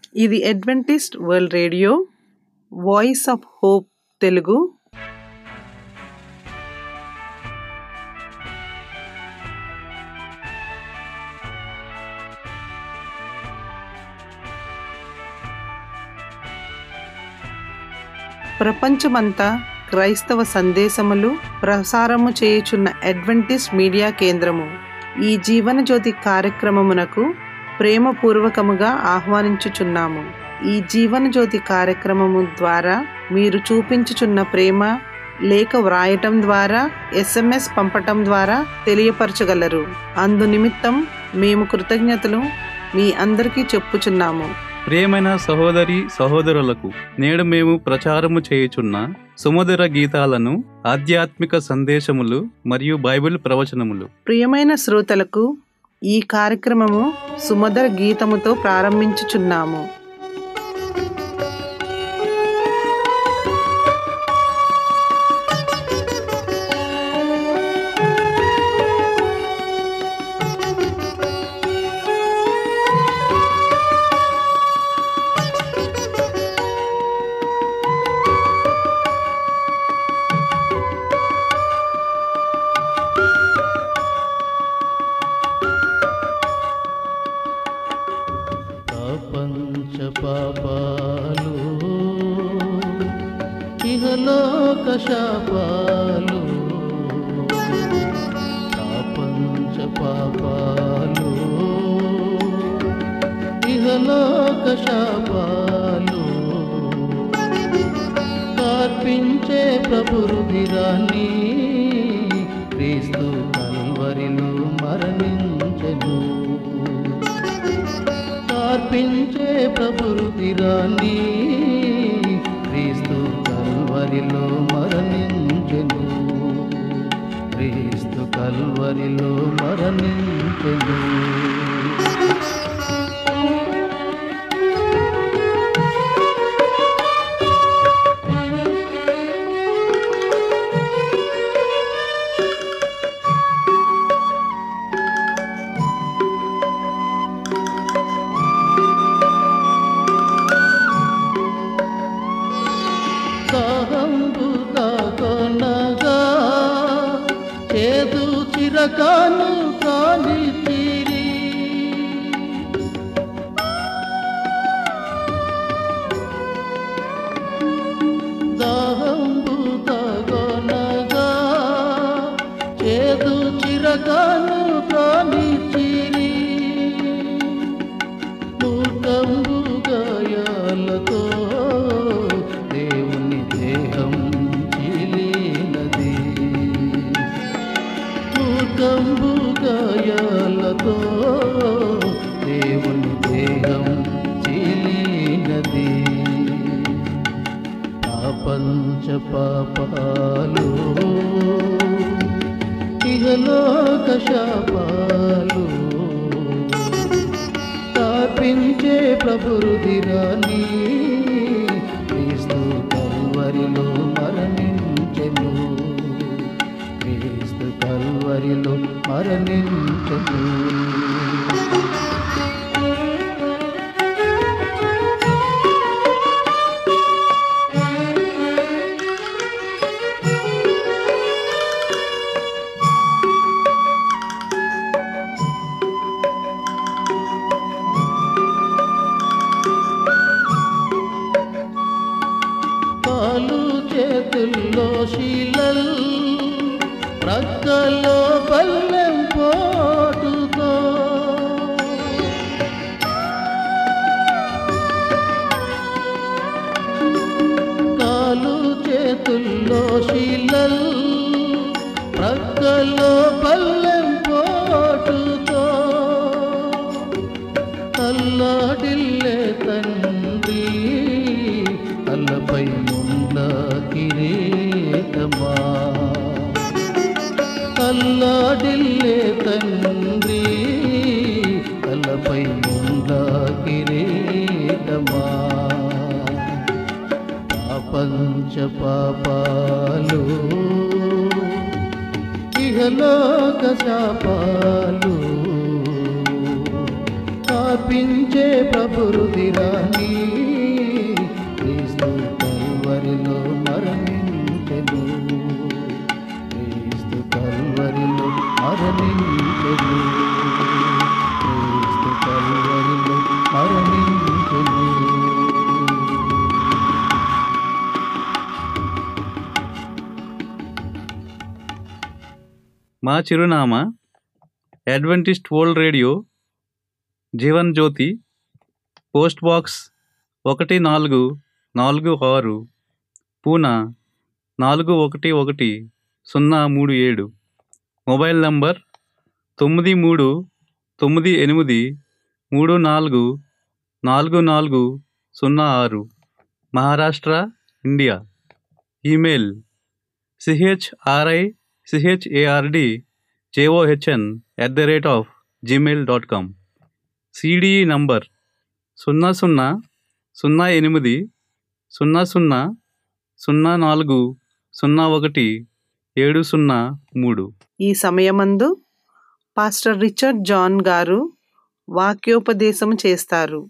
ఇది Adventist World Radio Voice of Hope Telugu ప్రపంచమంతా క్రైస్తవ సందేశములు ప్రసారము చేయుచున్న అడ్వెంటిస్ట్ మీడియా కేంద్రము ఈ జీవనజ్యోతి కార్యక్రమమునకు ప్రేమపూర్వకముగా ఆహ్వానించుచున్నాము ఈ జీవనజ్యోతి కార్యక్రమము ద్వారా మీరు చూపించుచున్న ప్రేమ లేఖ వ్రాయటం ద్వారా ఎస్ఎంఎస్ పంపటం ద్వారా తెలియపరచగలరు అందు నిమిత్తం మేము కృతజ్ఞతలు మీ అందరికీ చెప్పుచున్నాము ప్రియమైన సహోదరి సహోదరులకు నేడు మేము ప్రచారము చేయుచున్న సుమధుర గీతాలను ఆధ్యాత్మిక సందేశములు మరియు బైబిల్ ప్రవచనములు ప్రియమైన శ్రోతలకు ఈ కార్యక్రమము సుమధుర గీతముతో ప్రారంభించుచున్నాము ప్రపంచ పాపాలు ఇహలోక శాపాలు ప్రపంచ పాపాలు ఇహలోక శాపాలు కార్పించే ప్రభురుధిరాన్ని క్రీస్తు కల్వరిలో మరణించను కార్పించే ప్రభురుతిరాన్ని క్రీస్తు కల్వరిలో మరణించెను క్రీస్తు కల్వరిలో మరణించెను సాహంబు కాకొనగా చేదు చిరకాను కాని తీరి దాహంబు కాకొనగా చేదు చిరకాను కాని తీరి మూర్ఖంబు గాయాలతో దేవుని దేహం చీలినది మూర్ఖంబు గాయాలతో దేవుని దేహం చీలినది ప్రపంచ పాపాలు ఇహలోక శాపాలు స్థాపించే ప్రభురుదిరాని క్రీస్తు కల్వరిలో మరణించెను క్రీస్తు కల్వరిలో మరణించెను పాలు చేతుల్లో శీలల్ ప్రక్కలో పల్లెం పోటుతో కాలు చేతుల్లో శీలల్ ప్రక్కలో పల్లెం పోటుతో అల్లాడిల్లే తండ్రి తలపై ముంద కిరీటమా అల్లాడిల్లే తండ్రి తలపై ముంద కిరీటమా ప్రపంచ పాపాలు ఇహలోక శాపాలు స్థాపించే ప్రభురుదిరాని మా చిరునామా Adventist World Radio Jeevan Jyothi post box ఒకటి నాలుగు నాలుగు ఆరు పూనా నాలుగు ఒకటి ఒకటి సున్నా మూడు ఏడు మొబైల్ నంబర్ తొమ్మిది మూడు తొమ్మిది ఎనిమిది మూడు నాలుగు నాలుగు నాలుగు సున్నా ఆరు Maharashtra India email C H R I C H A R D J O H N at the rate of Gmail dot com C D E number సున్నా సున్నా సున్నా ఎనిమిది సున్నా సున్నా సున్నా నాలుగు సున్నా ఒకటి ఏడు సున్నా మూడు ఈ సమయమందు పాస్టర్ రిచర్డ్ జాన్ గారు వాక్యోపదేశం చేస్తారు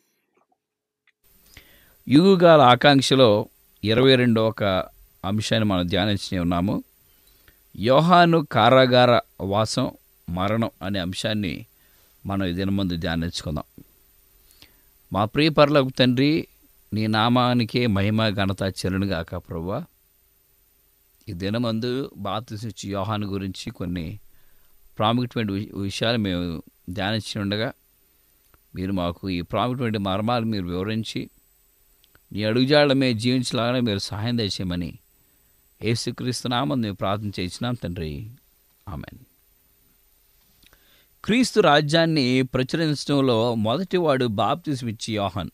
యుగుగాల ఆకాంక్షలో ఇరవై రెండో ఒక అంశాన్ని మనం ధ్యానించి ఉన్నాము యోహాను కారాగార వాసం మరణం అనే అంశాన్ని మనం ఈ దినమందు ధ్యానించుకుందాం మా ప్రియ పరలోక తండ్రి నీ నామానికే మహిమ ఘనత చెల్లునుగాక ప్రభువా ఈ దినమందు బాప్తిస్మిచ్చి యోహాను గురించి కొన్ని ప్రాముఖ్యమైన వి- విషయాలు మేము ధ్యానించి ఉండగా మీరు మాకు ఈ ప్రాముఖ్యమైన మర్మాలు మీరు వివరించి నీ అడుగుజాడల మీద జీవించలాగానే మీరు సహాయం దయచేయమని యేసుక్రీస్తు నామం మేము ప్రార్థన చేసినాం తండ్రి ఆమెన్ క్రీస్తు రాజ్యాన్ని ప్రచురించడంలో మొదటివాడు బాప్తిస్మిచ్చి యోహాన్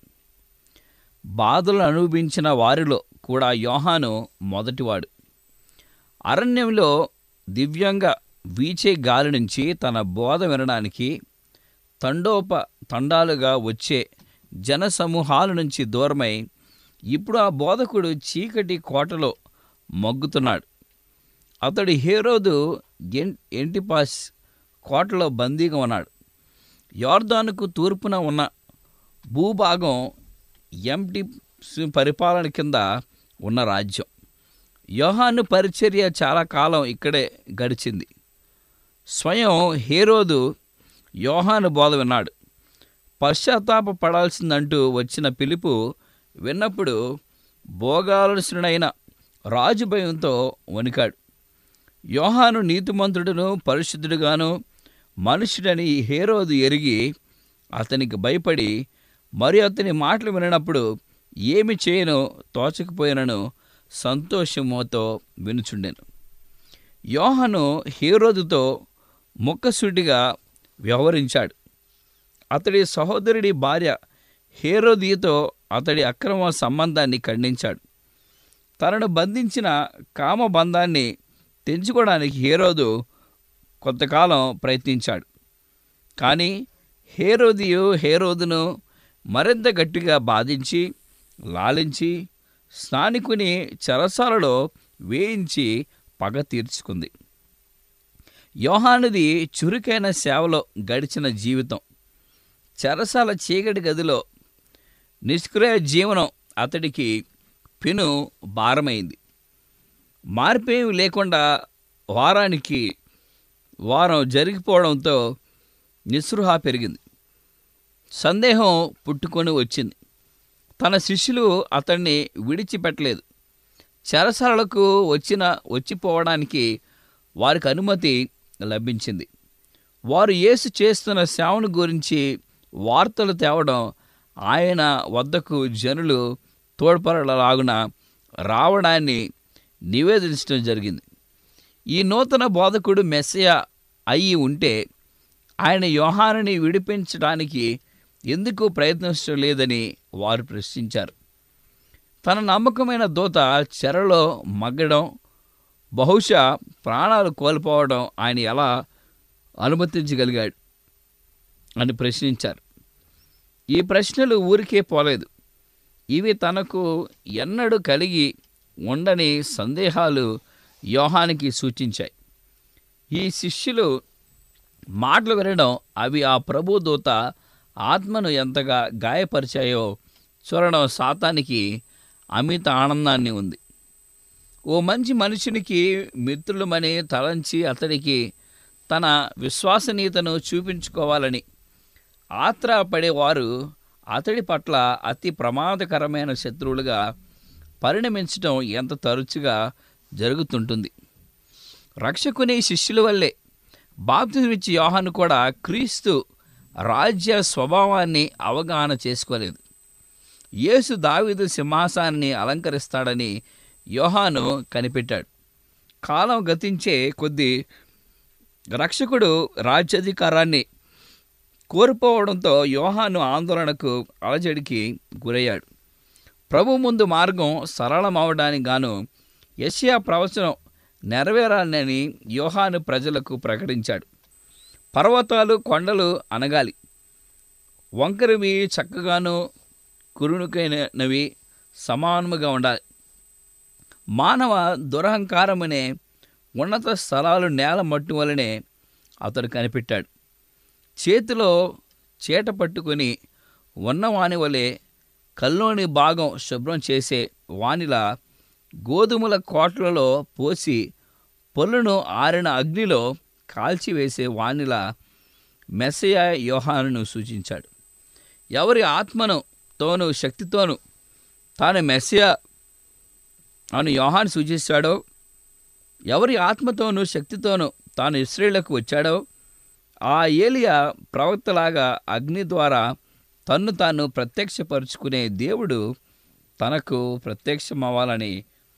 బాధలు అనుభవించిన వారిలో కూడా యోహాను మొదటివాడు అరణ్యంలో దివ్యంగా వీచే గాలి నుంచి తన బోధ వినడానికి తండోప తండాలుగా వచ్చే జనసమూహాల నుంచి దూరమై ఇప్పుడు ఆ బోధకుడు చీకటి కోటలో మగ్గుతున్నాడు అతడు హేరోదు ఎన్ ఎంటిపాస్ కోటలో బందీగా ఉన్నాడు యోర్దానుకు తూర్పున ఉన్న భూభాగం ఎంటి పరిపాలన కింద ఉన్న రాజ్యం యోహాను పరిచర్య చాలా కాలం ఇక్కడే గడిచింది స్వయం హేరోదు యోహాను బోధ విన్నాడు పశ్చాత్తాప పడాల్సిందంటూ వచ్చిన పిలుపు విన్నప్పుడు భోగాలసుడైన రాజు భయంతో వణికాడు యోహాను నీతిమంతుడును పరిశుద్ధుడుగాను మనుష్యుడని హేరోదు ఎరిగి అతనికి భయపడి మరి అతని మాటలు వినప్పుడు ఏమి చేయను తోచకపోయినను సంతోషముతో వినుచుండెను యోహాను హేరోదుతో ముక్కసూటిగా వ్యవహరించాడు అతడి సహోదరుడి భార్య హేరోదియతో అతడి అక్రమ సంబంధాన్ని ఖండించాడు తనను బంధించిన కామ బంధాన్ని తెంచుకోవడానికి హేరోదు కొంతకాలం ప్రయత్నించాడు కానీ హేరోదియు హేరోదును మరింత గట్టిగా బాధించి లాలించి స్నానికుని చెరసాలలో వేయించి పగ తీర్చుకుంది యోహానుది చురుకైన సేవలో గడిచిన జీవితం చెరసాల చీకటి గదిలో నిష్క్రియ జీవనం అతడికి పెను భారమైంది మార్పేమి లేకుండా వారానికి వారం జరిగిపోవడంతో నిస్పృహ పెరిగింది సందేహం పుట్టుకొని వచ్చింది తన శిష్యులు అతన్ని విడిచిపెట్టలేదు చెరసాలకు వచ్చిన వచ్చిపోవడానికి వారికి అనుమతి లభించింది వారు యేసు చేస్తున్న సేవను గురించి వార్తలు తేవడం ఆయన వద్దకు జనులు తోడ్పడలాగున రావడాన్ని నివేదించడం జరిగింది ఈ నూతన బోధకుడు మెస్సయ అయి ఉంటే ఆయన యోహానుని విడిపించడానికి ఎందుకు ప్రయత్నించడం లేదని వారు ప్రశ్నించారు తన నమ్మకమైన దూత చెరలో మగ్గడం బహుశా ప్రాణాలు కోల్పోవడం ఆయన ఎలా అనుమతించగలిగాడు అని ప్రశ్నించారు ఈ ప్రశ్నలు ఊరికే పోలేదు ఇవి తనకు ఎన్నడూ కలిగి ఉండని సందేహాలు యోహానికి సూచించాయి ఈ శిష్యులు మాటలు వినడం అవి ఆ ప్రభు దూత ఆత్మను ఎంతగా గాయపరిచాయో చూడడం సాతానికి అమిత ఆనందాన్ని ఉంది ఓ మంచి మనుషునికి మిత్రులమని తలంచి అతడికి తన విశ్వసనీయతను చూపించుకోవాలని ఆత్రపడేవారు అతడి పట్ల అతి ప్రమాదకరమైన శత్రువులుగా పరిణమించడం ఎంత తరచుగా జరుగుతుంటుంది రక్షకుని శిష్యుల వల్లే బాప్తిజం ఇచ్చి యోహాను కూడా క్రీస్తు రాజ్య స్వభావాన్ని అవగాహన చేసుకోలేదు యేసు దావీదు సింహాసాన్ని అలంకరిస్తాడని యోహాను కనిపెట్టాడు కాలం గతించే కొద్దీ రక్షకుడు రాజ్యాధికారాన్ని కోల్పోవడంతో యోహాను ఆందోళనకు అలజడికి గురయ్యాడు ప్రభు ముందు మార్గం సరళమవడానికి గాను యెషయా ప్రవచనం నెరవేరాలని యోహాను ప్రజలకు ప్రకటించాడు పర్వతాలు కొండలు అనగాలి వంకరవి చక్కగాను కురునుకైనవి సమానముగా ఉండాలి మానవ దురహంకారమనే ఉన్నత స్థలాలు నేల మట్టు వలనే అతడు కనిపెట్టాడు చేతిలో చీట పట్టుకొని ఉన్నవాని వలె కల్లోని భాగం శుభ్రం చేసే వానిలా గోధుమల కోట్లలో పోసి పొల్లును ఆరిన అగ్నిలో కాల్చివేసే వానిలా మెస్సయ యోహానును సూచించాడు ఎవరి ఆత్మను తోను శక్తితోను తాను మెస్సియా అని యోహాను సూచిస్తాడో ఎవరి ఆత్మతోనూ శక్తితోనూ తాను ఇస్రాయేళ్లకు వచ్చాడో ఆ ఏలియా ప్రవక్తలాగా అగ్ని ద్వారా తన్ను తాను ప్రత్యక్షపరుచుకునే దేవుడు తనకు ప్రత్యక్షమవ్వాలని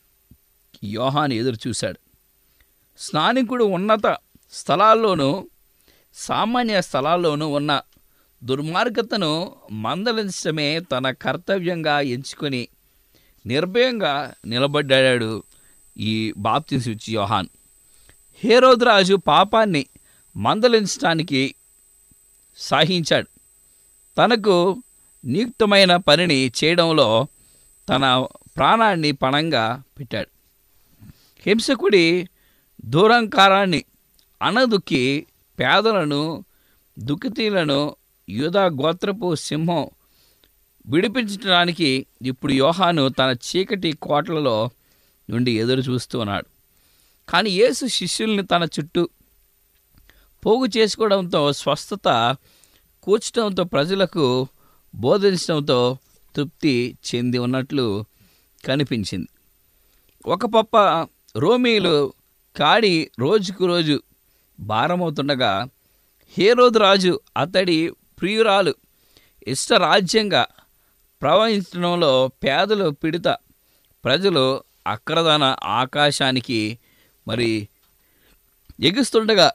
యోహాను ఎదురు చూశాడు స్నానికుడు ఉన్నత స్థలాల్లోనూ సామాన్య స్థలాల్లోనూ ఉన్న దుర్మార్గతను మందలించడమే తన కర్తవ్యంగా ఎంచుకొని నిర్భయంగా నిలబడ్డాడు ఈ బాప్తిసి ఇచ్చి యోహాన్ హేరోద్ రాజు పాపాన్ని మందలించడానికి సాహించాడు తనకు నియుక్తమైన పనిని చేయడంలో తన ప్రాణాన్ని పణంగా పెట్టాడు హింసకుడి దూరంకారాన్ని అనదుక్కి పేదలను దుఃఖితీలను యూదా గోత్రపు సింహం విడిపించడానికి ఇప్పుడు యోహాను తన చీకటి కోటలలో నుండి ఎదురు చూస్తూ ఉన్నాడు కానీ యేసు శిష్యుల్ని తన చుట్టూ పోగు చేసుకోవడంతో స్వస్థత కూర్చడంతో ప్రజలకు బోధించడంతో తృప్తి చెంది ఉన్నట్లు కనిపించింది ఒక పప్ప రోమీలు కాడి రోజుకు రోజు భారమవుతుండగా హేరోదు రాజు అతడి ప్రియురాలు ఇష్టరాజ్యంగా ప్రవహించడంలో పేదలు పిడిత ప్రజలు అక్రదాన ఆకాశానికి మరి ఎగుస్తుండగా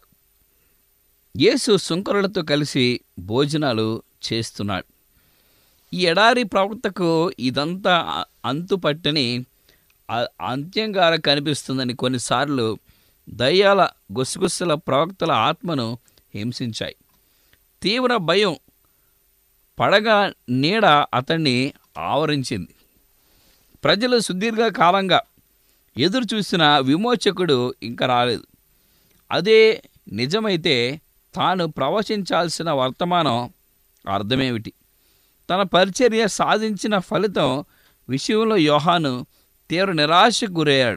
యేసు సుంకరులతో కలిసి భోజనాలు చేస్తున్నాడు ఈ ఎడారి ప్రవక్తకు ఇదంతా అ- అంతుపట్టని అ- అంత్యంగా కనిపిస్తుందని కొన్నిసార్లు దయ్యాల గుసగుసల ప్రవక్తల ఆత్మను హింసించాయి తీవ్ర భయం పడగ నీడ అతన్ని ఆవరించింది ప్రజలు సుదీర్ఘ కాలంగా ఎదురు చూసిన విమోచకుడు ఇంకా రాలేదు అదే నిజమైతే తాను ప్రవచించాల్సిన వర్తమానం అర్థమేమిటి తన పరిచర్య సాధించిన ఫలితం విషయంలో యోహాను తీవ్ర నిరాశకు గురయ్యాడు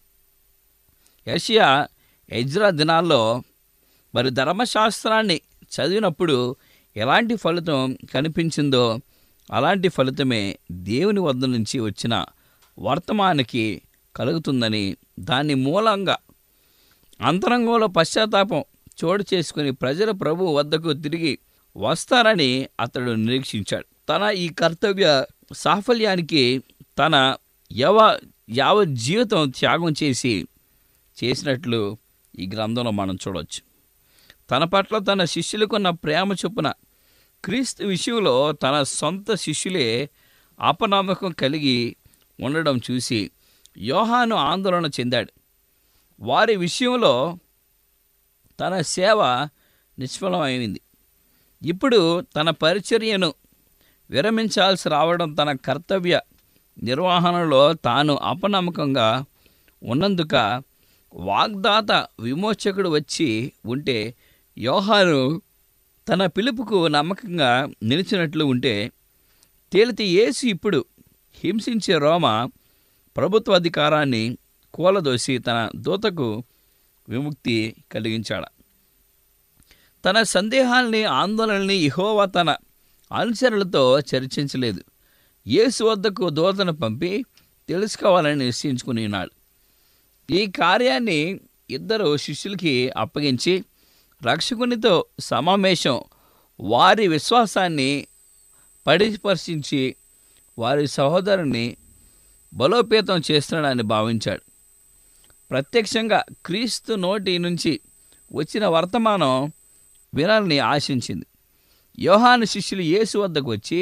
యషియా ఎజ్రా దినాల్లో మరి ధర్మశాస్త్రాన్ని చదివినప్పుడు ఎలాంటి ఫలితం కనిపించిందో అలాంటి ఫలితమే దేవుని వద్ద నుంచి వచ్చిన వర్తమానికి కలుగుతుందని దాని మూలంగా అంతరంగంలో పశ్చాత్తాపం చోటు చేసుకుని ప్రజల ప్రభు వద్దకు తిరిగి వస్తారని అతడు నిరీక్షించాడు తన ఈ కర్తవ్య సాఫల్యానికి తన యవ యావ జీవితం త్యాగం చేసి చేసినట్లు ఈ గ్రంథంలో మనం చూడవచ్చు తన పట్ల తన శిష్యులకున్న ప్రేమ చొప్పున క్రీస్తు విషయంలో తన సొంత శిష్యులే అపనమ్మకం కలిగి ఉండడం చూసి యోహాను ఆందోళన చెందాడు వారి విషయంలో తన సేవ నిష్ఫలమైంది ఇప్పుడు తన పరిచర్యను విరమించాల్సి రావడం తన కర్తవ్య నిర్వహణలో తాను అపనమ్మకంగా ఉన్నందుక వాగ్దాత విమోచకుడు వచ్చి ఉంటే యోహాను తన పిలుపుకు నమ్మకంగా నిలిచినట్లు ఉంటే తేలితే యేసు ఇప్పుడు హింసించే రోమ ప్రభుత్వ అధికారాన్ని కూలదోసి తన దూతకు విముక్తి కలిగించాడు తన సందేహాల్ని ఆందోళనల్ని ఇహోవా తన అనుచరులతో చర్చించలేదు యేసు వద్దకు దూతను పంపి తెలుసుకోవాలని నిశ్చయించుకుని ఉన్నాడు ఈ కార్యాన్ని ఇద్దరు శిష్యులకి అప్పగించి రక్షకునితో సమావేశం వారి విశ్వాసాన్ని పరిస్పర్శించి వారి సహోదరుని బలోపేతం చేస్తున్నాడని భావించాడు ప్రత్యక్షంగా క్రీస్తు నోటి నుంచి వచ్చిన వర్తమానం వినాలని ఆశించింది యోహాను శిష్యులు యేసు వద్దకు వచ్చి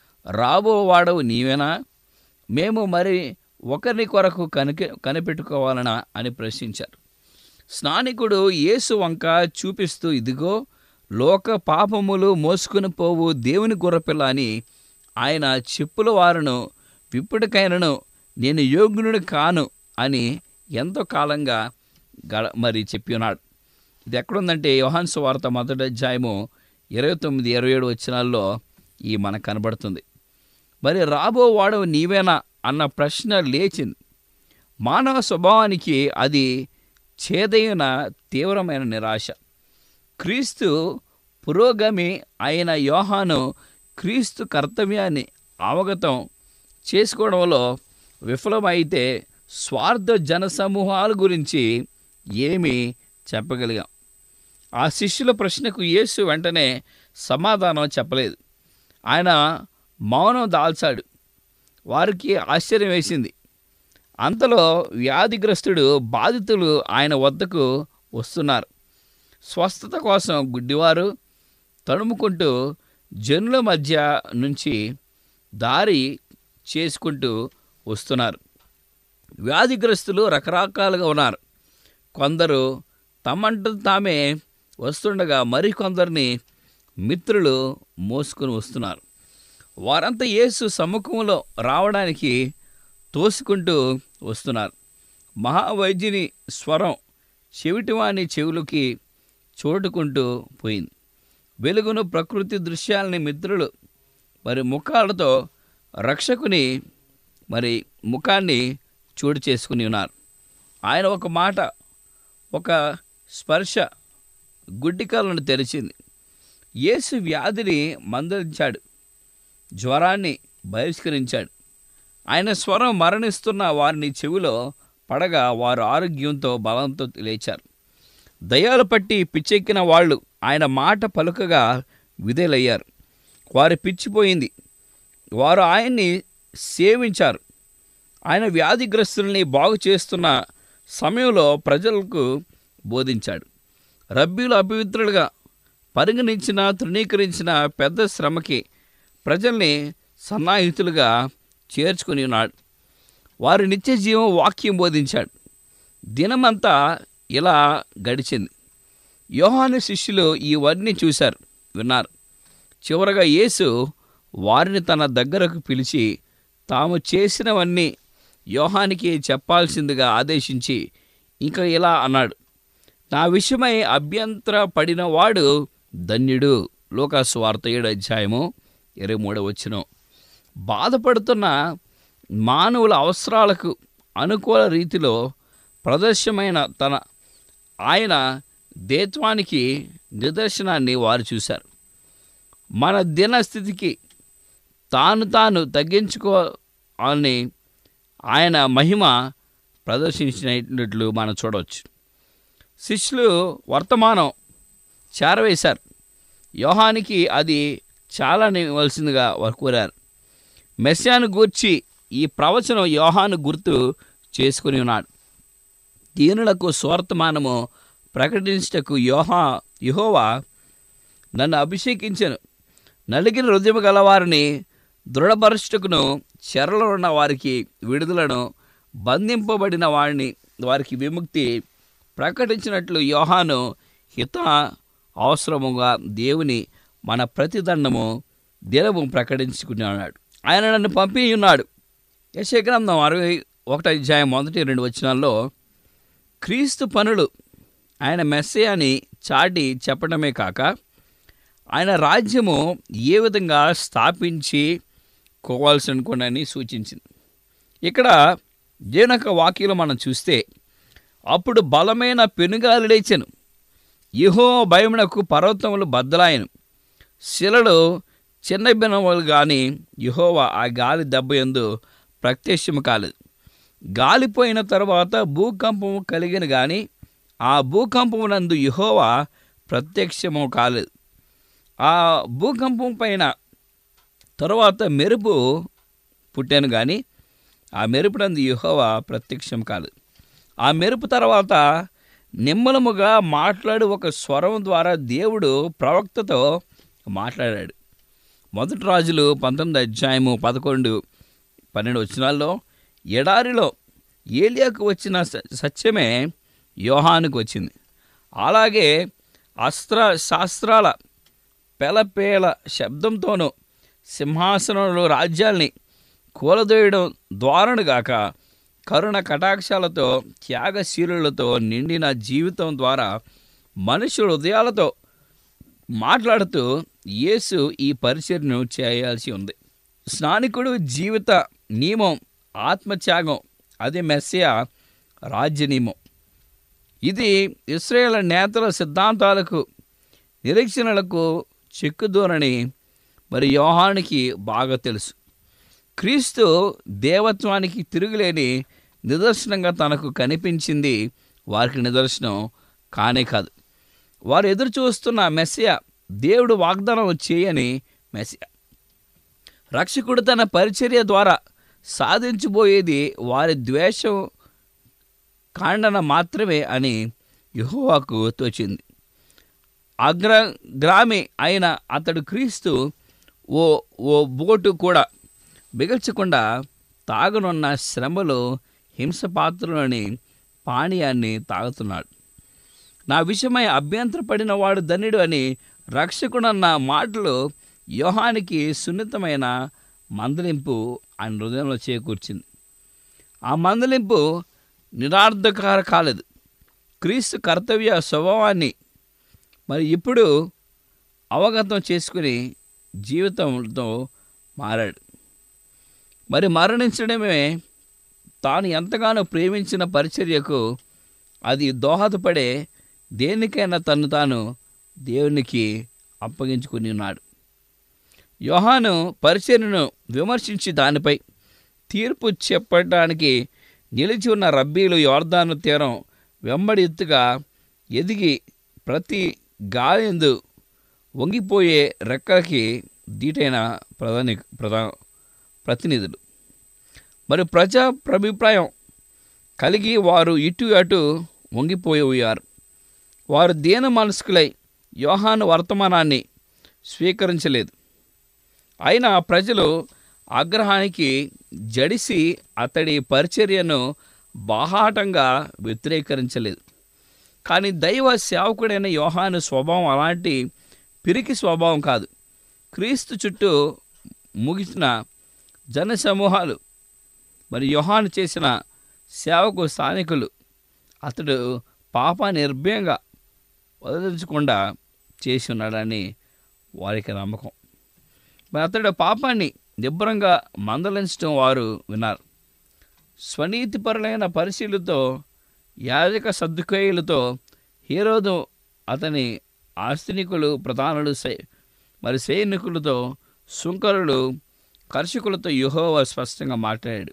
రాబోవాడవు నీవేనా మేము మరి ఒకరిని కొరకు కనిక కనిపెట్టుకోవాలనా అని ప్రశ్నించారు స్నానికుడు యేసు వంక చూపిస్తూ ఇదిగో లోక పాపములు మోసుకుని పోవు దేవుని గుర్రపిల్ల అని ఆయన చెప్పుల వారును విప్పుడికైనను నేను యోగ్యునుడు కాను అని ఎంతో కాలంగా గడ మరి చెప్పి ఉన్నాడు ఇది ఎక్కడుందంటే యోహాన్ సువార్త మొదటి అధ్యాయము ఇరవై తొమ్మిది ఇరవై ఏడు వచ్చినాల్లో ఈ మనకు కనబడుతుంది మరి రాబో వాడవు నీవేనా అన్న ప్రశ్న లేచింది మానవ స్వభావానికి అది ఛేదైన తీవ్రమైన నిరాశ క్రీస్తు పురోగమి అయిన యోహాను క్రీస్తు కర్తవ్యాన్ని అవగతం చేసుకోవడంలో విఫలమైతే స్వార్థ జనసమూహాల గురించి ఏమీ చెప్పగలిగాం ఆ శిష్యుల ప్రశ్నకు యేసు వెంటనే సమాధానం చెప్పలేదు ఆయన మౌనం దాల్చాడు వారికి ఆశ్చర్యం వేసింది అంతలో వ్యాధిగ్రస్తుడు బాధితులు ఆయన వద్దకు వస్తున్నారు స్వస్థత కోసం గుడ్డివారు తడుముకుంటూ జనుల మధ్య నుంచి దారి చేసుకుంటూ వస్తున్నారు వ్యాధిగ్రస్తులు రకరకాలుగా ఉన్నారు కొందరు తమంట తామే వస్తుండగా మరికొందరిని మిత్రులు మోసుకుని వస్తున్నారు వారంతా యేసు సముఖంలో రావడానికి తోసుకుంటూ వస్తున్నారు మహావైద్యుని స్వరం చెవిటివాని చెవులకి చోటుకుంటూ పోయింది వెలుగును ప్రకృతి దృశ్యాలని మిత్రులు మరి ముఖాలతో రక్షకుని మరి ముఖాన్ని చోటు చేసుకుని ఉన్నారు ఆయన ఒక మాట ఒక స్పర్శ గుడ్డి కళ్ళను తెరిచింది యేసు వ్యాధిని మందలించాడు జ్వరాన్ని బహిష్కరించాడు ఆయన స్వరం మరణిస్తున్న వారిని చెవిలో పడగా వారు ఆరోగ్యంతో బలంతో లేచారు దయాలు పట్టి పిచ్చెక్కిన వాళ్ళు ఆయన మాట పలుకగా విధేలయ్యారు వారి పిచ్చిపోయింది వారు ఆయన్ని సేవించారు ఆయన వ్యాధిగ్రస్తుల్ని బాగు చేస్తున్న సమయంలో ప్రజలకు బోధించాడు రబ్బీలు అపవిత్రులుగా పరిగణించిన తృణీకరించిన పెద్ద శ్రమకి ప్రజల్ని సన్నాహితులుగా చేర్చుకుని ఉన్నాడు వారి నిత్య జీవం వాక్యం బోధించాడు దినమంతా ఇలా గడిచింది యోహాను శిష్యులు ఇవన్నీ చూశారు విన్నారు చివరగా యేసు వారిని తన దగ్గరకు పిలిచి తాము చేసినవన్నీ యోహానికి చెప్పాల్సిందిగా ఆదేశించి ఇంకా ఇలా అన్నాడు నా విషయమై అభ్యంతర పడిన వాడు ధన్యుడు లోకాసు వార్త ఏడు అధ్యాయము ఇరవై మూడవ వచ్చిన బాధపడుతున్న మానవుల అవసరాలకు అనుకూల రీతిలో ప్రదర్శమైన తన ఆయన దేత్వానికి నిదర్శనాన్ని వారు చూశారు మన దినస్థితికి తాను తాను తగ్గించుకో అని ఆయన మహిమ ప్రదర్శించినట్లు మనం చూడవచ్చు శిష్యులు వర్తమానం చేరవేశారు యోహానికి అది చాలా నివలసిందిగా వారు కోరారు మెస్యాను గూర్చి ఈ ప్రవచనం యోహాను గుర్తు చేసుకుని ఉన్నాడు దీనులకు స్వార్థమానము ప్రకటించటకు యోహా యహోవా నన్ను అభిషేకించను నలిగిన హృదయం గలవారిని దృఢపరచుటకును చెరలో ఉన్న వారికి విడుదలను బంధింపబడిన వారిని వారికి విముక్తి ప్రకటించినట్లు యోహాను హిత అవసరముగా దేవుని మన ప్రతిదండము దినము ప్రకటించుకున్నాడు ఆయన నన్ను పంపి ఉన్నాడు యశగ్రంథం అరవై ఒకటి అధ్యాయం మొదటి రెండు వచనాల్లో క్రీస్తు పనులు ఆయన మెస్సయాని చాటి చెప్పడమే కాక ఆయన రాజ్యము ఏ విధంగా స్థాపించి కోవాల్సి అనుకోండి సూచించింది ఇక్కడ దేవుని యొక్క వాక్యలో మనం చూస్తే అప్పుడు బలమైన పెనుగాలి లేచెను యహో భయమునకు పర్వతములు బద్దలాయను శిలలు చిన్న బినములు కానీ యహోవా ఆ గాలి దెబ్బ ఎందు ప్రత్యక్షము కాలేదు గాలిపోయిన తర్వాత భూకంపము కలిగిన కానీ ఆ భూకంపమునందు యహోవా ప్రత్యక్షము కాలేదు ఆ భూకంపం పైన తరువాత మెరుపు పుట్టాను కానీ ఆ మెరుపునందు యెహోవా ప్రత్యక్షం కాలేదు ఆ మెరుపు తర్వాత నిమ్మలముగా మాట్లాడు ఒక స్వరం ద్వారా దేవుడు ప్రవక్తతో మాట్లాడాడు మొదటి రాజులు పంతొమ్మిది అధ్యాయము పదకొండు పన్నెండు వచనాల్లో ఎడారిలో ఏలియాకు వచ్చిన స- సత్యమే యోహానుకు వచ్చింది అలాగే అస్త్ర శాస్త్రాల పెలపేల శబ్దంతోనూ సింహాసనంలో రాజ్యాల్ని కూలదోయడం ద్వారానుగాక కరుణ కటాక్షాలతో త్యాగశీలులతో నిండిన జీవితం ద్వారా మనుషుల హృదయాలతో మాట్లాడుతూ యేసు ఈ పరిచర్ను చేయాల్సి ఉంది స్నానికుడు జీవిత నియమం ఆత్మత్యాగం అది మెస్సియా రాజ్య నియమం ఇది ఇస్రాయేల్ నేతల సిద్ధాంతాలకు నిరీక్షణలకు చిక్కుదూరని మరి యోహానికి బాగా తెలుసు క్రీస్తు దేవత్వానికి తిరుగులేని నిదర్శనంగా తనకు కనిపించింది వారికి నిదర్శనం కానే కాదు వారు ఎదురు చూస్తున్న మెస్సియ దేవుడు వాగ్దానం చేయని మెస్సియ రక్షకుడు తన పరిచర్య ద్వారా సాధించబోయేది వారి ద్వేషం ఖండన మాత్రమే అని యెహోవాకు తోచింది అగ్రగ్రామి అయిన అతడు క్రీస్తు ఓ ఓ బోటు కూడా మిగల్చకుండా తాగనున్న శ్రమలో హింసపాత్రలోని పానీయాన్ని తాగుతున్నాడు నా విషయమై అభ్యంతరపడిన వాడు ధన్యుడు అని రక్షకుడన్న మాటలు యోహానికి సున్నితమైన మందలింపు ఆయన హృదయంలో చేకూర్చింది ఆ మందలింపు నిరార్థకార కాలేదు క్రీస్తు కర్తవ్య స్వభావాన్ని మరి ఇప్పుడు అవగతం చేసుకుని జీవితంతో మారాడు మరి మరణించడమే తాను ఎంతగానో ప్రేమించిన పరిచర్యకు అది దోహదపడే దేనికైనా తను తాను దేవునికి అప్పగించుకుని ఉన్నాడు యోహాను పరిచర్యను విమర్శించి దానిపై తీర్పు చెప్పడానికి నిలిచి ఉన్న రబ్బీలు యోర్దాను తీరం వెంబడి ఎత్తుగా ఎదిగి ప్రతి గాలిందు వంగిపోయే రెక్కలకి దీటైన ప్రధాని ప్రధా ప్రతినిధులు మరి ప్రజా అభిప్రాయం కలిగి వారు ఇటు అటు వంగిపోయారు వారు దీన మనస్కులై యోహాను వర్తమానాన్ని స్వీకరించలేదు అయినా ప్రజలు ఆగ్రహానికి జడిసి అతడి పరిచర్యను బాహాటంగా వ్యతిరేకరించలేదు కానీ దైవ సేవకుడైన యోహాను స్వభావం అలాంటి పిరికి స్వభావం కాదు క్రీస్తు చుట్టూ ముగిసిన జనసమూహాలు మరి యోహాను చేసిన సేవకు స్థానికులు అతడు పాప నిర్భయంగా వదిలించకుండా చేసి ఉన్నాడని వారికి నమ్మకం మరి అతడు పాపాన్ని నిబ్బరంగా మందలించడం వారు విన్నారు స్వనీతిపరులైన పరిశీలతో యాజక సర్దుకేయులతో హీరోదు అతని ఆస్తినికులు ప్రధానులు సై మరి సైనికులతో సుంకరులు కర్షకులతో యుహోవా స్పష్టంగా మాట్లాడాడు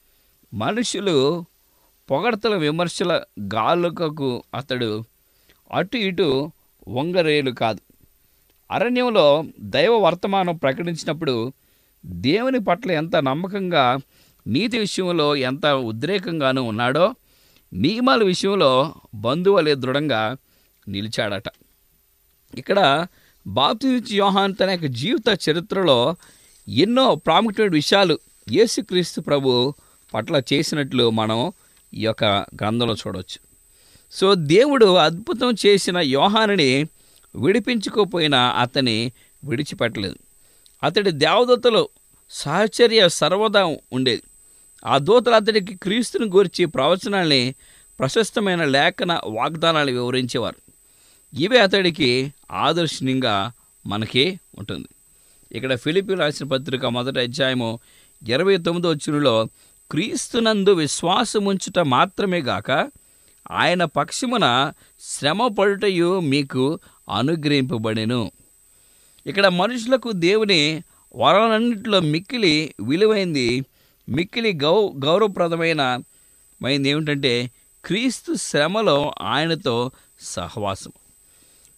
మనుషులు పొగడతల విమర్శల గాలుకకు అతడు అటు ఇటు వంగరేలు కాదు అరణ్యంలో దైవ వర్తమానం ప్రకటించినప్పుడు దేవుని పట్ల ఎంత నమ్మకంగా నీతి విషయంలో ఎంత ఉద్రేకంగానూ ఉన్నాడో నియమాల విషయంలో బంధువులే దృఢంగా నిలిచాడట ఇక్కడ బాప్తిచి యోహాన్ తన యొక్క జీవిత చరిత్రలో ఎన్నో ప్రాముఖ్యమైన విషయాలు యేసుక్రీస్తు ప్రభు పట్ల చేసినట్లు మనం ఈ యొక్క గ్రంథంలో చూడవచ్చు సో దేవుడు అద్భుతం చేసిన యోహానుని విడిపించుకోపోయినా అతని విడిచిపెట్టలేదు అతడి దేవదూతలు సహచర్య సర్వదా ఉండేది ఆ దూతలు అతడికి క్రీస్తుని గురించి ప్రవచనాల్ని ప్రశస్తమైన లేఖన వాగ్దానాలు వివరించేవారు ఇవే అతడికి ఆదర్శనీయంగా మనకి ఉంటుంది ఇక్కడ ఫిలిపి రాసిన పత్రిక మొదటి అధ్యాయము ఇరవై తొమ్మిదో వచ్చునులో క్రీస్తునందు విశ్వాసముంచుట మాత్రమే గాక ఆయన పక్షమున శ్రమ పడుటయు మీకు అనుగ్రహింపబడెను ఇక్కడ మనుషులకు దేవుని వరాలన్నింటిలో మిక్కిలి విలువైంది మిక్కిలి గౌ గౌరవప్రదమైన మైంది ఏమిటంటే క్రీస్తు శ్రమలో ఆయనతో సహవాసం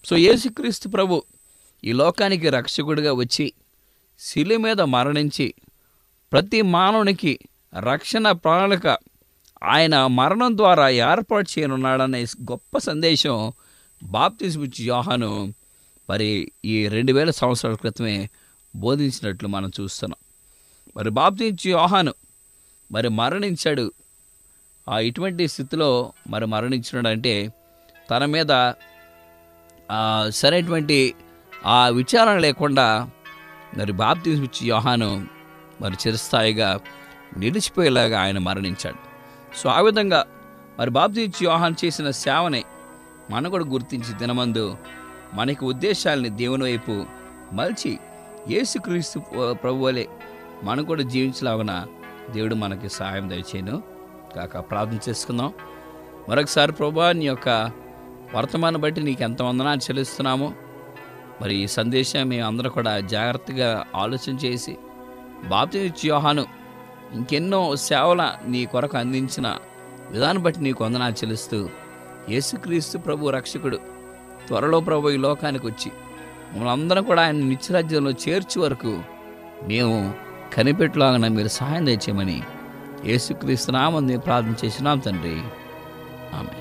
సో యేసుక్రీస్తు ప్రభు ఈ లోకానికి రక్షకుడిగా వచ్చి శిలు మీద మరణించి ప్రతి మానవునికి రక్షణ ప్రణాళిక ఆయన మరణం ద్వారా ఏర్పాటు చేయనున్నాడనే గొప్ప సందేశం బాప్తిస్మిచ్చి యోహాను మరి ఈ రెండు వేల సంవత్సరాల క్రితమే బోధించినట్లు మనం చూస్తున్నాం మరి బాప్తిస్మిచ్చి యోహాను మరి మరణించాడు ఆ ఇటువంటి స్థితిలో మరి మరణించినాడు అంటే తన మీద ఆ, సరైనటువంటి ఆ విచారణ లేకుండా మరి బాప్తిజం ఇచ్చి యోహాను మరి చిరస్థాయిగా నిలిచిపోయేలాగా ఆయన మరణించాడు సో ఆ విధంగా మరి బాప్తిజం ఇచ్చి యోహాను చేసిన సేవని మనం కూడా గుర్తించి దినమందు మనకి ఉద్దేశాలని దేవుని వైపు మలిచి యేసుక్రీస్తు ప్రభు వలె మనం కూడా జీవించలాగున దేవుడు మనకి సహాయం దయచేయను కాక ప్రార్థన చేసుకుందాం మరొకసారి ప్రభా నీ యొక్క వర్తమానం బట్టి నీకు ఎంత వందనాలు చెల్లిస్తున్నామో మరి ఈ సందేశం మేము అందరూ కూడా జాగ్రత్తగా ఆలోచన చేసి బాప్తిచ్చి యోహాను ఇంకెన్నో సేవల నీ కొరకు అందించిన విధానం బట్టి నీకు వందనాలు చెల్లిస్తూ యేసుక్రీస్తు ప్రభు రక్షకుడు త్వరలో ప్రభు ఈ లోకానికి వచ్చి మమ్మల్ని అందరం కూడా ఆయన నిత్యరాజ్యంలో చేర్చే వరకు మేము కనిపెట్టలాగా మీరు సహాయం తెచ్చేయమని యేసుక్రీస్తు నామం మేము ప్రార్థన చేసినాం తండ్రి ఆమె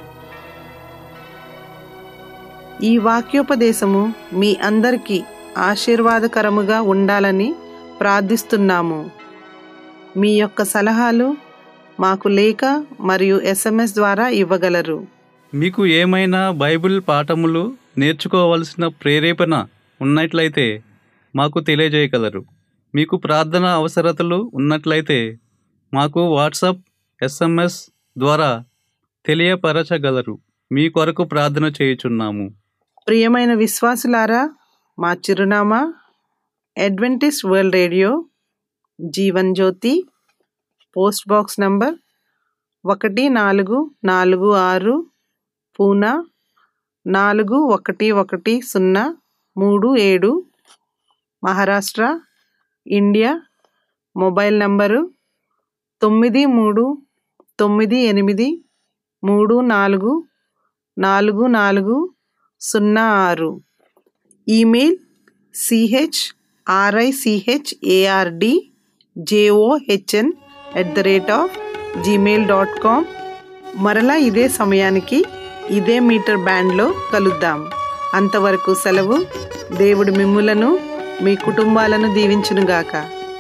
ఈ వాక్యోపదేశము మీ అందరికీ ఆశీర్వాదకరముగా ఉండాలని ప్రార్థిస్తున్నాము మీ యొక్క సలహాలు మాకు లేఖ మరియు ఎస్ఎంఎస్ ద్వారా ఇవ్వగలరు మీకు ఏమైనా బైబిల్ పాఠములు నేర్చుకోవలసిన ప్రేరేపణ ఉన్నట్లయితే మాకు తెలియజేయగలరు మీకు ప్రార్థన అవసరతలు ఉన్నట్లయితే మాకు వాట్సాప్ ఎస్ఎంఎస్ ద్వారా తెలియపరచగలరు మీ కొరకు ప్రార్థన చేయుచున్నాము ప్రియమైన విశ్వాసులారా మా చిరునామా Adventist World Radio Jeevan Jyothi post box number ఒకటి నాలుగు నాలుగు ఆరు పూనా నాలుగు ఒకటి ఒకటి సున్నా మూడు ఏడు మహారాష్ట్ర ఇండియా మొబైల్ నంబరు తొమ్మిది మూడు తొమ్మిది ఎనిమిది మూడు నాలుగు నాలుగు నాలుగు సున్నా ఆరు email C H R I C H A R D J O H N at the rate of Gmail dot com మరలా ఇదే సమయానికి ఇదే మీటర్ బ్యాండ్లో కలుద్దాం అంతవరకు సెలవు దేవుడు మిమ్ములను మీ కుటుంబాలను దీవించునుగాక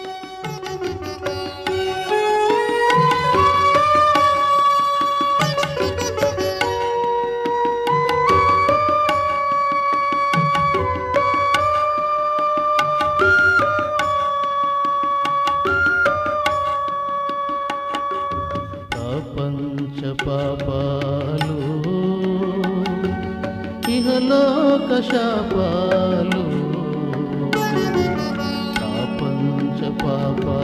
ప్రపంచ పాపాలు ఇహలోక శాపాలు ప్రపంచ పాపాలు